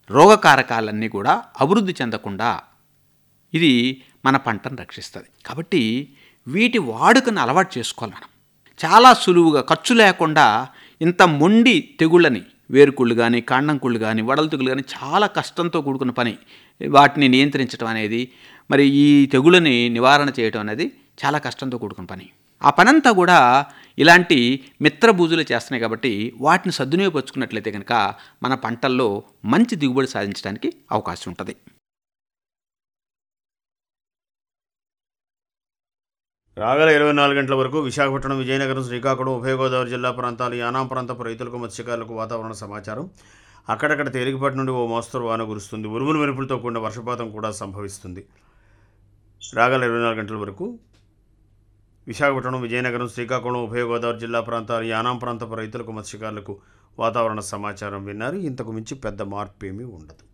రోగకారకాలన్నీ కూడా అభివృద్ధి చెందకుండా ఇది మన పంటను రక్షిస్తుంది కాబట్టి వీటి వాడుకను అలవాటు చేసుకోవాలి మనం చాలా సులువుగా ఖర్చు లేకుండా ఇంత మొండి తెగుళ్ళని వేరుకుళ్ళు కానీ కాండం కుళ్ళు కానీ వడల తెగులు కానీ చాలా కష్టంతో కూడుకున్న పని వాటిని నియంత్రించడం అనేది మరి ఈ తెగుళ్ళని నివారణ చేయడం అనేది చాలా కష్టంతో కూడుకున్న పని ఆ పనంతా కూడా ఇలాంటి మిత్రభూజులు చేస్తున్నాయి కాబట్టి వాటిని సద్వినియోగపరుచుకున్నట్లయితే కనుక మన పంటల్లో మంచి దిగుబడి సాధించడానికి అవకాశం ఉంటుంది రాగల ఇరవై నాలుగు గంటల వరకు విశాఖపట్నం విజయనగరం శ్రీకాకుళం ఉభయ గోదావరి జిల్లా ప్రాంతాలు యానాం ప్రాంతపు రైతులకు మత్స్యకారులకు వాతావరణ సమాచారం అక్కడక్కడ తేలికపాటి నుండి ఓ మోస్తరు వాన కురుస్తుంది ఉరుములు మెరుపులతో కూడిన వర్షపాతం కూడా సంభవిస్తుంది రాగల ఇరవై నాలుగు గంటల వరకు విశాఖపట్నం విజయనగరం శ్రీకాకుళం ఉభయ గోదావరి జిల్లా ప్రాంతాలు యానాం ప్రాంతపు రైతులకు మత్స్యకారులకు వాతావరణ సమాచారం విన్నారు ఇంతకు మించి పెద్ద మార్పు ఏమీ ఉండదు